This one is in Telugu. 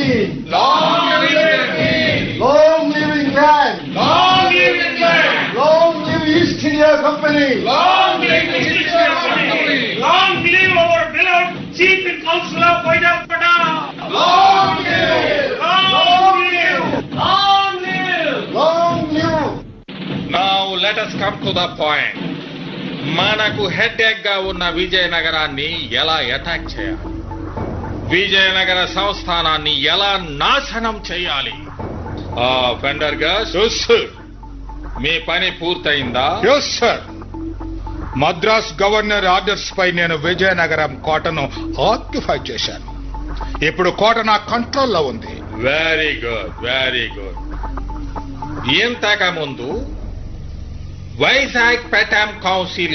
Queen! Long live the King! Long live England! Long live England! Long live East India Company! Long live the British Company! Long live our beloved Chief in Council of Vajrapata! Long live! Long live! Long live! Long live! Now let us come to the point మనకు హెడ్ గా ఉన్న విజయనగరాన్ని ఎలా అటాక్ చేయాలి విజయనగర సంస్థానాన్ని ఎలా నాశనం చేయాలి ఆ ఫెండర్ గా మీ పని పూర్తయిందా yes sir Madras governor orders పై నేను విజయనగరం కోటను ఆక్యుపై చేశాను ఇప్పుడు కోట నా కంట్రోల్లో ఉంది వెరీ గుడ్ వెరీ గుడ్ ఇంతకు ముందు వైజాగ్ పెటాం కౌన్సిల్